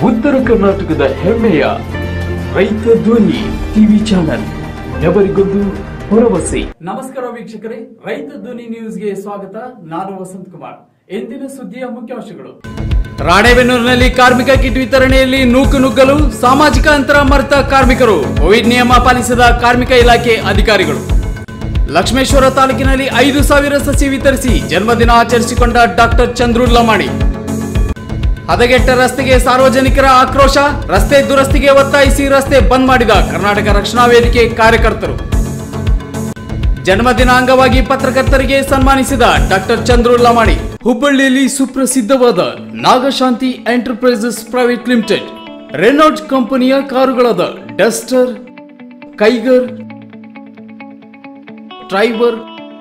ಉತ್ತರ ಕರ್ನಾಟಕದ ಹೆಮ್ಮೆಯ ರೈತ ಧ್ವನಿ ಟಿವಿ ಚಾನಲ್ ఎవరిಗೊಂದು ಭರವಸೆ ನಮಸ್ಕಾರ ವೀಕ್ಷಕರೇ ರೈತ ಧ್ವನಿ ನ್ಯೂಸ್ಗೆ ಸ್ವಾಗತ ನಾನು ವಸಂತ್ ಕುಮಾರ್ ಎಂದಿನ ಸುದ್ದಿಯ ಮುಖ್ಯಾಂಶಗಳು ರಾಣೆಬೆನ್ನೂರಿನಲ್ಲಿ ಕಾರ್ಮಿಕ ಕಿಟ್ ವಿತರಣೆಯಲ್ಲಿ ನೂಕು ನುಗ್ಗಲು ಸಾಮಾಜಿಕ ಅಂತರ ಮರೆತ ಕಾರ್ಮಿಕರು ಕೋವಿಡ್ ನಿಯಮ ಪಾಲಿಸದ ಕಾರ್ಮಿಕ ಇಲಾಖೆ ಅಧಿಕಾರಿಗಳು ಲಕ್ಷ್ಮೇಶ್ವರ ತಾಲೂಕಿನಲ್ಲಿ ಐದು ಸಾವಿರ ಸಸಿ ವಿತರಿಸಿ ಜನ್ಮದಿನ ಆಚರಿಸಿಕೊಂಡ ಡಾಕ್ಟರ್ ಚಂದ್ರು ಲಮಾಣಿ ಹದಗೆಟ್ಟ ರಸ್ತೆಗೆ ಸಾರ್ವಜನಿಕರ ಆಕ್ರೋಶ ರಸ್ತೆ ದುರಸ್ತಿಗೆ ಒತ್ತಾಯಿಸಿ ರಸ್ತೆ ಬಂದ್ ಮಾಡಿದ ಕರ್ನಾಟಕ ರಕ್ಷಣಾ ವೇದಿಕೆ ಕಾರ್ಯಕರ್ತರು ಜನ್ಮದಿನ ಅಂಗವಾಗಿ ಪತ್ರಕರ್ತರಿಗೆ ಸನ್ಮಾನಿಸಿದ ಡಾಕ್ಟರ್ ಚಂದ್ರು ಲಮಾಣಿ ಹುಬ್ಬಳ್ಳಿಯಲ್ಲಿ ಸುಪ್ರಸಿದ್ಧವಾದ Nagashanti enterprises private limited Renault ಕಂಪನಿಯ ಕಾರುಗಳಾದ ಡಸ್ಟರ್ ಕೈಗರ್ ಟ್ರೈವರ್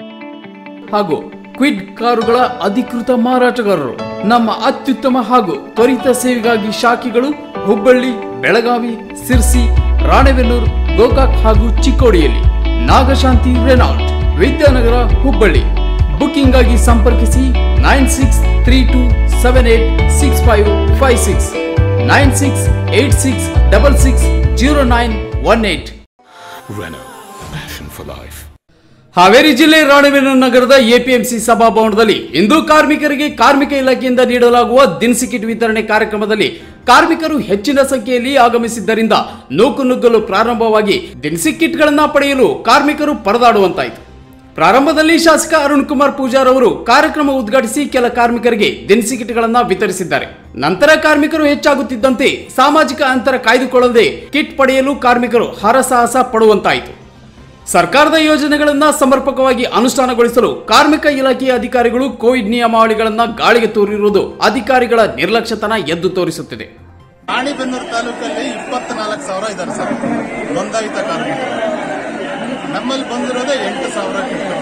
ಹಾಗೂ ಕ್ವಿಡ್ ಕಾರುಗಳ ಅಧಿಕೃತ ಮಾರಾಟಗಾರರು ನಮ್ಮ ಅತ್ಯುತ್ತಮ ಹಾಗೂ ತ್ವರಿತ ಸೇವೆಗಾಗಿ ಶಾಖೆಗಳು ಹುಬ್ಬಳ್ಳಿ ಬೆಳಗಾವಿ ಸಿರ್ಸಿ ರಾಣೆಬೆನ್ನೂರು ಗೋಕಾಕ್ ಹಾಗೂ ಚಿಕ್ಕೋಡಿಯಲ್ಲಿ ನಾಗಶಾಂತಿ ರೆನಾಲ್ಟ್ ವಿದ್ಯಾನಗರ ಹುಬ್ಬಳ್ಳಿ ಬುಕಿಂಗ್ ಆಗಿ ಸಂಪರ್ಕಿಸಿ nine six three two seven eight six five five six nine six eight six double six zero nine one eight Renault, passion for life. Haveri ಜಿಲ್ಲೆ ರಾಣೆಬೆನ್ನೂರು ನಗರದ ಎಪಿಎಂಸಿ ಸಭಾಭವನದಲ್ಲಿ ಇಂದು ಕಾರ್ಮಿಕರಿಗೆ ಕಾರ್ಮಿಕ ಇಲಾಖೆಯಿಂದ ನೀಡಲಾಗುವ ದಿನಸಿ ಕಿಟ್ ವಿತರಣೆ ಕಾರ್ಯಕ್ರಮದಲ್ಲಿ ಕಾರ್ಮಿಕರು ಹೆಚ್ಚಿನ ಸಂಖ್ಯೆಯಲ್ಲಿ ಆಗಮಿಸಿದ್ದರಿಂದ ನೂಕು ನುಗ್ಗಲು ಪ್ರಾರಂಭವಾಗಿ ದಿನಸಿ ಕಿಟ್ಗಳನ್ನ ಪಡೆಯಲು ಕಾರ್ಮಿಕರು ಪರದಾಡುವಂತಾಯಿತು ಪ್ರಾರಂಭದಲ್ಲಿ ಶಾಸಕ ಅರುಣ್ ಕುಮಾರ್ ಪೂಜಾರ್ ಅವರು ಕಾರ್ಯಕ್ರಮ ಉದ್ಘಾಟಿಸಿ ಕೆಲ ಕಾರ್ಮಿಕರಿಗೆ ದಿನಸಿ ಕಿಟ್ಗಳನ್ನ ವಿತರಿಸಿದ್ದಾರೆ ನಂತರ ಕಾರ್ಮಿಕರು ಹೆಚ್ಚಾಗುತ್ತಿದ್ದಂತೆ ಸಾಮಾಜಿಕ ಅಂತರ ಕಾಯ್ದುಕೊಳ್ಳದೆ ಕಿಟ್ ಪಡೆಯಲು ಕಾರ್ಮಿಕರು ಹರಸಾಹಸ ಪಡುವಂತಾಯಿತು ಸರ್ಕಾರದ ಯೋಜನೆಗಳನ್ನ ಸಮರ್ಪಕವಾಗಿ ಅನುಷ್ಠಾನಗೊಳಿಸಲು ಕಾರ್ಮಿಕ ಇಲಾಖೆಯ ಅಧಿಕಾರಿಗಳು ಕೋವಿಡ್ ನಿಯಮಾವಳಿಗಳನ್ನ ಗಾಳಿಗೆ ತೂರಿರುವುದು ಅಧಿಕಾರಿಗಳ ನಿರ್ಲಕ್ಷ್ಯತನ ಎದ್ದು ತೋರಿಸುತ್ತಿದೆ ರಾಣಿಬೆನ್ನೂರು ತಾಲೂಕಲ್ಲಿ ಇಪ್ಪತ್ನಾಲ್ಕು ಸಾವಿರ ಇದ್ದಾರೆ ಸರ್ ನೋಂದಾಯಿತ ಕಾರ್ಮಿಕರು ನಮ್ಮಲ್ಲಿ ಬಂದಿರೋದೇ ಎಂಟು ಸಾವಿರ ಕಿಟ್ಗಳು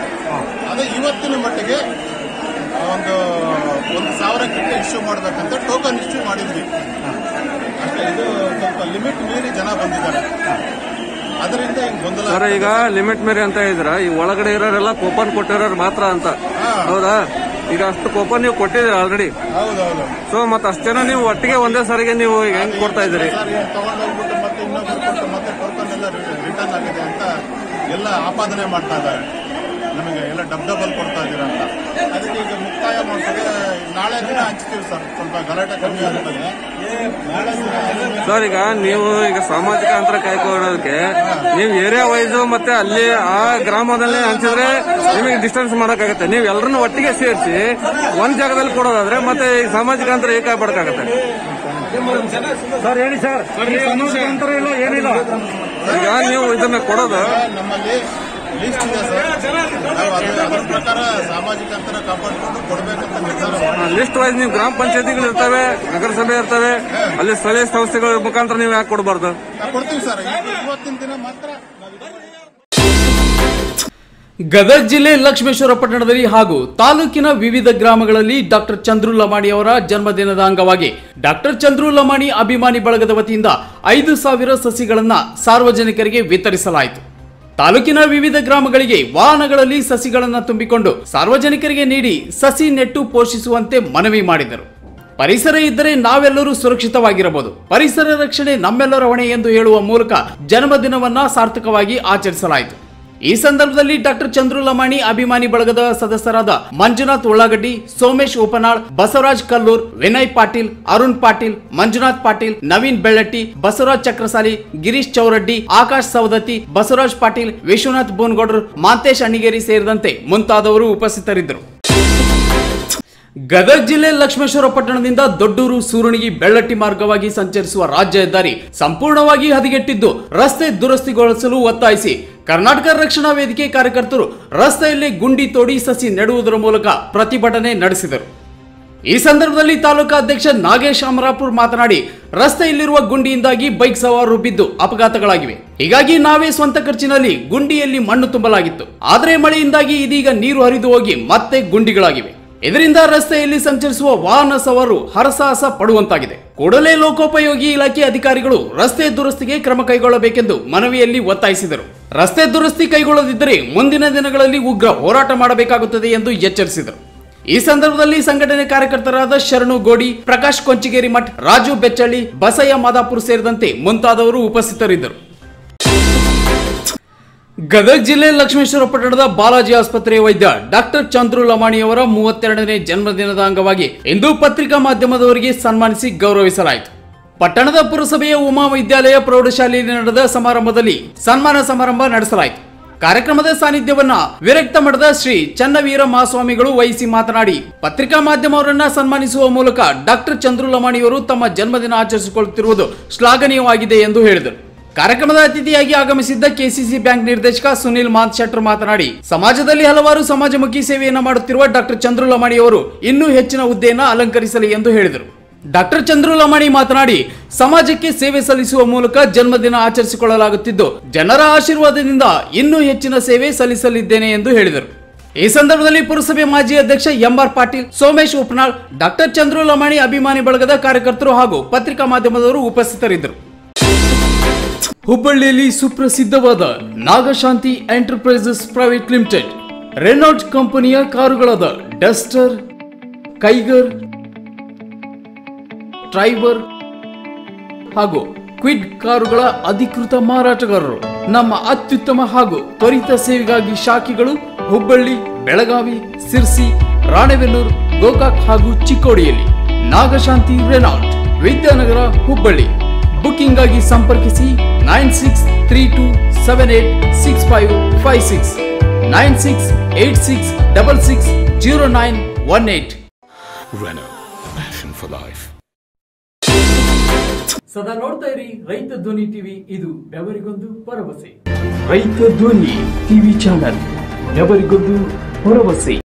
ಅದೇ ಇವತ್ತಿನ ಮಟ್ಟಿಗೆ ಒಂದು ಒಂದು ಸಾವಿರ ಕಿಟ್ ಇಶ್ಯೂ ಮಾಡಬೇಕಂತ ಟೋಕನ್ ಇಶ್ಯೂ ಮಾಡಿದ್ವಿ ಅಷ್ಟೇ ಇದು ಸ್ವಲ್ಪ ಲಿಮಿಟ್ ಮೀರಿ ಜನ ಬಂದಿದ್ದಾರೆ ಅದರಿಂದ ಹಿಂಗ್ ಗೊಂದಲ ಸರ್ ಈಗ ಲಿಮಿಟ್ ಮೇರೆ ಅಂತ ಇದ್ರ ಈ ಒಳಗಡೆ ಇರೋರೆಲ್ಲ ಕೂಪನ್ ಕೊಟ್ಟಿರೋರು ಮಾತ್ರ ಅಂತ ಹಾ. ಹೌದಾ ಈಗ ಅಷ್ಟು ಕೂಪನ್ ನೀವು ಕೊಟ್ಟಿದ್ದೀರಿ ಆಲ್ರೆಡಿ ಹೌದೌದು ಸೊ ಮತ್ತೆ ಅಷ್ಟು ಜನ ನೀವು ಒಟ್ಟಿಗೆ ಒಂದೇ ಸಾರಿಗೆ ನೀವು ಈಗ ಹೆಂಗ್ ಕೊಡ್ತಾ ಇದ್ದೀರಿ ಸರ್ ಏನ್ ತಗೊಂಡೋಗ್ಬಿಟ್ಟು ಮತ್ತೆ ಇನ್ನೊಬ್ರು ಕೊಟ್ಟು ಮತ್ತೆ ಟೋಕನ್ ಎಲ್ಲ ರಿಟರ್ನ್ ಆಗಿದೆ ಅಂತ ಎಲ್ಲ ಆಪಾದನೆ ಮಾಡ್ತಾ ಇದ್ದಾರೆ ನಮಗೆ ಎಲ್ಲ ಡಬ್ ಡಬಲ್ ಕೊಡ್ತಾ ಇದ್ದೀರಾ ಅಂತ ಅದಕ್ಕೆ ಈಗ ಮುಕ್ತಾಯ ಮಾಡ್ತಾರೆ ನಾಳೆ ದಿನ ಹಂಚ್ತೀವಿ ಸರ್ ಸ್ವಲ್ಪ ಗಲಾಟೆ ಕಮ್ಮಿ ಆಗ್ತದೆ ನಾಳೆ ದಿನ ಅದನ್ನ- ಸರ್ ಈಗ ನೀವು ಈಗ ಸಾಮಾಜಿಕ ಅಂತರ ಕಾಯ್ಕೊಳ್ಳೋದಕ್ಕೆ ನೀವು ಏರಿಯಾ ವೈಸ್ ಮತ್ತೆ ಅಲ್ಲಿ ಆ ಗ್ರಾಮದಲ್ಲಿ ಹಂಚಿದ್ರೆ ನಿಮಗೆ ಡಿಸ್ಟೆನ್ಸ್ ಮಾಡಕ್ಕಾಗತ್ತೆ ನೀವು ಎಲ್ಲರನ್ನು ಒಟ್ಟಿಗೆ ಸೇರಿಸಿ ಒಂದ್ ಜಾಗದಲ್ಲಿ ಕೊಡೋದಾದ್ರೆ ಮತ್ತೆ ಈ ಸಾಮಾಜಿಕ ಅಂತರ ಹೇಗೆ ಕಾಯ್ಪಡಕ್ಕಾಗತ್ತೆ ಸರ್ ಹೇಳಿ ಸರ್ ಸಾಮಾಜಿಕ ಅಂತರ ಇಲ್ಲ ಏನಿಲ್ಲ ಈಗ ನೀವು ಇದನ್ನ ಕೊಡೋದು ನಮ್ಮಲ್ಲಿ ಲಿಸ್ಟ್ ಇದೆ ಸರ್ ನಾವು ಅದ್ರ ಅದ್ರ ಪ್ರಕಾರ ಸಾಮಾಜಿಕ ಅಂತರ ಕಾಪಾಡಿಕೊಂಡು ಕೊಡಬೇಕಂತ ನಿರ್ಧಾರ ಮಾಡಿ ಲಿಸ್ಟ್ ವೈಸ್ ನೀವು ಗ್ರಾಮ ಪಂಚಾಯತಿಗಳು ಇರ್ತವೆ ನಗರಸಭೆ ಇರ್ತವೆ ಅಲ್ಲಿ ಸ್ಥಳೀಯ ಸಂಸ್ಥೆಗಳ ಮುಖಾಂತರ ನೀವು ಯಾಕೆ ಕೊಡಬಾರ್ದು ನಾವು ಕೊಡ್ತೀವಿ ಸರ್ ಇವತ್ತಿನ ದಿನ ಮಾತ್ರ ನಾವು ಇದು ಮಾಡಿ- ಗದಗ ಜಿಲ್ಲೆ ಲಕ್ಷ್ಮೇಶ್ವರ ಪಟ್ಟಣದಲ್ಲಿ ಹಾಗೂ ತಾಲೂಕಿನ ವಿವಿಧ ಗ್ರಾಮಗಳಲ್ಲಿ ಡಾಕ್ಟರ್ ಚಂದ್ರು ಲಮಾಣಿ ಅವರ ಜನ್ಮದಿನದ ಅಂಗವಾಗಿ ಡಾಕ್ಟರ್ ಚಂದ್ರು ಲಮಾಣಿ ಅಭಿಮಾನಿ ಬಳಗದ ವತಿಯಿಂದ ಐದು ಸಾವಿರ ಸಸಿಗಳನ್ನ ಸಾರ್ವಜನಿಕರಿಗೆ ವಿತರಿಸಲಾಯಿತು ತಾಲೂಕಿನ ವಿವಿಧ ಗ್ರಾಮಗಳಿಗೆ ವಾಹನಗಳಲ್ಲಿ ಸಸಿಗಳನ್ನ ತುಂಬಿಕೊಂಡು ಸಾರ್ವಜನಿಕರಿಗೆ ನೀಡಿ ಸಸಿ ನೆಟ್ಟು ಪೋಷಿಸುವಂತೆ ಮನವಿ ಮಾಡಿದರು ಪರಿಸರ ಇದ್ದರೆ ನಾವೆಲ್ಲರೂ ಸುರಕ್ಷಿತವಾಗಿರಬಹುದು ಪರಿಸರ ರಕ್ಷಣೆ ನಮ್ಮೆಲ್ಲರ ಹೊಣೆ ಎಂದು ಹೇಳುವ ಮೂಲಕ ಜನ್ಮದಿನವನ್ನ ಸಾರ್ಥಕವಾಗಿ ಆಚರಿಸಲಾಯಿತು ಈ ಸಂದರ್ಭದಲ್ಲಿ ಡಾಕ್ಟರ್ ಚಂದ್ರು ಲಮಾಣಿ ಅಭಿಮಾನಿ ಬಳಗದ ಸದಸ್ಯರಾದ ಮಂಜುನಾಥ್ ಉಳ್ಳಾಗಡ್ಡಿ ಸೋಮೇಶ್ ಉಪನಾಳ್ ಬಸವರಾಜ್ ಕಲ್ಲೂರ್ ವಿನಯ್ ಪಾಟೀಲ್ ಅರುಣ್ ಪಾಟೀಲ್ ಮಂಜುನಾಥ್ ಪಾಟೀಲ್ ನವೀನ್ ಬೆಳ್ಳಟ್ಟಿ ಬಸವರಾಜ್ ಚಕ್ರಸಾಲಿ ಗಿರೀಶ್ ಚೌರಡ್ಡಿ ಆಕಾಶ್ ಸವದತ್ತಿ ಬಸವರಾಜ್ ಪಾಟೀಲ್ ವಿಶ್ವನಾಥ್ ಬೋನ್ಗೌಡರ್ ಮಾಂತೇಶ್ ಅಣಿಗೇರಿ ಸೇರಿದಂತೆ ಮುಂತಾದವರು ಉಪಸ್ಥಿತರಿದ್ದರು ಗದಗ ಜಿಲ್ಲೆ ಲಕ್ಷ್ಮೇಶ್ವರ ಪಟ್ಟಣದಿಂದ ದೊಡ್ಡೂರು ಸೂರಣಗಿ ಬೆಳ್ಳಟ್ಟಿ ಮಾರ್ಗವಾಗಿ ಸಂಚರಿಸುವ ರಾಜ್ಯ ಹೆದ್ದಾರಿ ಸಂಪೂರ್ಣವಾಗಿ ಹದಗೆಟ್ಟಿದ್ದು ರಸ್ತೆ ದುರಸ್ತಿಗೊಳಿಸಲು ಒತ್ತಾಯಿಸಿ ಕರ್ನಾಟಕ ರಕ್ಷಣಾ ವೇದಿಕೆ ಕಾರ್ಯಕರ್ತರು ರಸ್ತೆಯಲ್ಲಿ ಗುಂಡಿ ತೋಡಿ ಸಸಿ ನೆಡುವುದರ ಮೂಲಕ ಪ್ರತಿಭಟನೆ ನಡೆಸಿದರು ಈ ಸಂದರ್ಭದಲ್ಲಿ ತಾಲೂಕಾ ಅಧ್ಯಕ್ಷ ನಾಗೇಶ್ ಅಮರಾಪುರ್ ಮಾತನಾಡಿ ರಸ್ತೆಯಲ್ಲಿರುವ ಗುಂಡಿಯಿಂದಾಗಿ ಬೈಕ್ ಸವಾರರು ಬಿದ್ದು ಅಪಘಾತಗಳಾಗಿವೆ ಹೀಗಾಗಿ ನಾವೇ ಸ್ವಂತ ಖರ್ಚಿನಲ್ಲಿ ಗುಂಡಿಯಲ್ಲಿ ಮಣ್ಣು ತುಂಬಲಾಗಿತ್ತು ಆದರೆ ಮಳೆಯಿಂದಾಗಿ ಇದೀಗ ನೀರು ಹರಿದು ಹೋಗಿ ಮತ್ತೆ ಗುಂಡಿಗಳಾಗಿವೆ ಇದರಿಂದ ರಸ್ತೆಯಲ್ಲಿ ಸಂಚರಿಸುವ ವಾಹನ ಸವಾರರು ಹರಸಾಹಸ ಪಡುವಂತಾಗಿದೆ ಕೂಡಲೇ ಲೋಕೋಪಯೋಗಿ ಇಲಾಖೆ ಅಧಿಕಾರಿಗಳು ರಸ್ತೆ ದುರಸ್ತಿಗೆ ಕ್ರಮ ಕೈಗೊಳ್ಳಬೇಕೆಂದು ಮನವಿಯಲ್ಲಿ ಒತ್ತಾಯಿಸಿದರು ರಸ್ತೆ ದುರಸ್ತಿ ಕೈಗೊಳ್ಳದಿದ್ದರೆ ಮುಂದಿನ ದಿನಗಳಲ್ಲಿ ಉಗ್ರ ಹೋರಾಟ ಮಾಡಬೇಕಾಗುತ್ತದೆ ಎಂದು ಎಚ್ಚರಿಸಿದರು ಈ ಸಂದರ್ಭದಲ್ಲಿ ಸಂಘಟನೆ ಕಾರ್ಯಕರ್ತರಾದ ಶರಣು ಗೋಡಿ ಪ್ರಕಾಶ್ ಕೊಂಚಿಗೇರಿ ಮಠ್ ರಾಜು ಬೆಚ್ಚಳ್ಳಿ ಬಸಯ್ಯ ಮಾದಾಪುರ್ ಸೇರಿದಂತೆ ಮುಂತಾದವರು ಉಪಸ್ಥಿತರಿದ್ದರು ಗದಗ ಜಿಲ್ಲೆ ಲಕ್ಷ್ಮೇಶ್ವರ ಪಟ್ಟಣದ ಬಾಲಾಜಿ ಆಸ್ಪತ್ರೆಯ ವೈದ್ಯ ಡಾಕ್ಟರ್ ಚಂದ್ರು ಲಮಾಣಿಯವರ ಮೂವತ್ತೆರಡನೇ ಜನ್ಮದಿನದ ಅಂಗವಾಗಿ ಇಂದು ಪತ್ರಿಕಾ ಮಾಧ್ಯಮದವರಿಗೆ ಸನ್ಮಾನಿಸಿ ಗೌರವಿಸಲಾಯಿತು ಪಟ್ಟಣದ ಪುರಸಭೆಯ ಉಮಾ ವಿದ್ಯಾಲಯ ಪ್ರೌಢಶಾಲೆಯಲ್ಲಿ ನಡೆದ ಸಮಾರಂಭದಲ್ಲಿ ಸನ್ಮಾನ ಸಮಾರಂಭ ನಡೆಸಲಾಯಿತು ಕಾರ್ಯಕ್ರಮದ ಸಾನ್ನಿಧ್ಯವನ್ನ ವಿರಕ್ತ ಮಠದ ಶ್ರೀ ಚನ್ನವೀರ ಮಹಾಸ್ವಾಮಿಗಳು ವಹಿಸಿ ಮಾತನಾಡಿ ಪತ್ರಿಕಾ ಮಾಧ್ಯಮವರನ್ನ ಸನ್ಮಾನಿಸುವ ಮೂಲಕ ಡಾಕ್ಟರ್ ಚಂದ್ರು ಲಮಾಣಿಯವರು ತಮ್ಮ ಜನ್ಮದಿನ ಆಚರಿಸಿಕೊಳ್ಳುತ್ತಿರುವುದು ಶ್ಲಾಘನೀಯವಾಗಿದೆ ಎಂದು ಹೇಳಿದರು ಕಾರ್ಯಕ್ರಮದ ಅತಿಥಿಯಾಗಿ ಆಗಮಿಸಿದ್ದ ಕೆಸಿಸಿ ಬ್ಯಾಂಕ್ ನಿರ್ದೇಶಕ ಸುನಿಲ್ ಮಾಂತ್ ಶೆಟ್ಟರ್ ಮಾತನಾಡಿ ಸಮಾಜದಲ್ಲಿ ಹಲವಾರು ಸಮಾಜಮುಖಿ ಸೇವೆಯನ್ನ ಮಾಡುತ್ತಿರುವ ಡಾಕ್ಟರ್ ಚಂದ್ರು ಲಮಾಣಿ ಅವರು ಇನ್ನೂ ಹೆಚ್ಚಿನ ಹುದ್ದೆಯನ್ನ ಅಲಂಕರಿಸಲಿ ಎಂದು ಹೇಳಿದರು ಡಾಕ್ಟರ್ ಚಂದ್ರು ಲಮಾಣಿ ಮಾತನಾಡಿ ಸಮಾಜಕ್ಕೆ ಸೇವೆ ಸಲ್ಲಿಸುವ ಮೂಲಕ ಜನ್ಮದಿನ ಆಚರಿಸಿಕೊಳ್ಳಲಾಗುತ್ತಿದ್ದು ಜನರ ಆಶೀರ್ವಾದದಿಂದ ಇನ್ನೂ ಹೆಚ್ಚಿನ ಸೇವೆ ಸಲ್ಲಿಸಲಿದ್ದೇನೆ ಎಂದು ಹೇಳಿದರು ಈ ಸಂದರ್ಭದಲ್ಲಿ ಪುರಸಭೆ ಮಾಜಿ ಅಧ್ಯಕ್ಷ ಎಂಆರ್ ಪಾಟೀಲ್ ಸೋಮೇಶ್ ಉಪ್ನಾಳ್ ಡಾಕ್ಟರ್ ಚಂದ್ರು ಲಮಾಣಿ ಅಭಿಮಾನಿ ಬಳಗದ ಕಾರ್ಯಕರ್ತರು ಹಾಗೂ ಪತ್ರಿಕಾ ಮಾಧ್ಯಮದವರು ಉಪಸ್ಥಿತರಿದ್ದರು ಹುಬ್ಬಳ್ಳಿಯಲ್ಲಿ ಸುಪ್ರಸಿದ್ಧವಾದ Nagashanti enterprises private limited Renault ಕಂಪನಿಯ ಕಾರುಗಳಾದ ಡಸ್ಟರ್ ಕೈಗರ್ ಟ್ರೈಬರ್ ಹಾಗೂ ಕ್ವಿಡ್ ಕಾರುಗಳ ಅಧಿಕೃತ ಮಾರಾಟಗಾರರು ನಮ್ಮ ಅತ್ಯುತ್ತಮ ಹಾಗೂ ತ್ವರಿತ ಸೇವೆಗಾಗಿ ಶಾಖೆಗಳು ಹುಬ್ಬಳ್ಳಿ ಬೆಳಗಾವಿ ಸಿರ್ಸಿ ರಾಣೆಬೆನ್ನೂರು ಗೋಕಾಕ್ ಹಾಗೂ ಚಿಕ್ಕೋಡಿಯಲ್ಲಿ ನಾಗಶಾಂತಿ ರೆನಾಲ್ಟ್ ವಿದ್ಯಾನಗರ ಹುಬ್ಬಳ್ಳಿ ಬುಕಿಂಗ್ ಆಗಿ ಸಂಪರ್ಕಿಸಿ nine six three two seven eight six five five six nine six eight six double six zero nine one eight Renault, passion for life. ಸದಾ ನೋಡ್ತಾ ಇರಿ ರೈತ ಧ್ವನಿ ಟಿವಿ ಇದು ಬೆವರಿಗೊಂದು ಭರವಸೆ ರೈತ ಧ್ವನಿ ಟಿವಿ ಚಾನಲ್ ಬೆವರಿಗೊಂದು ಭರವಸೆ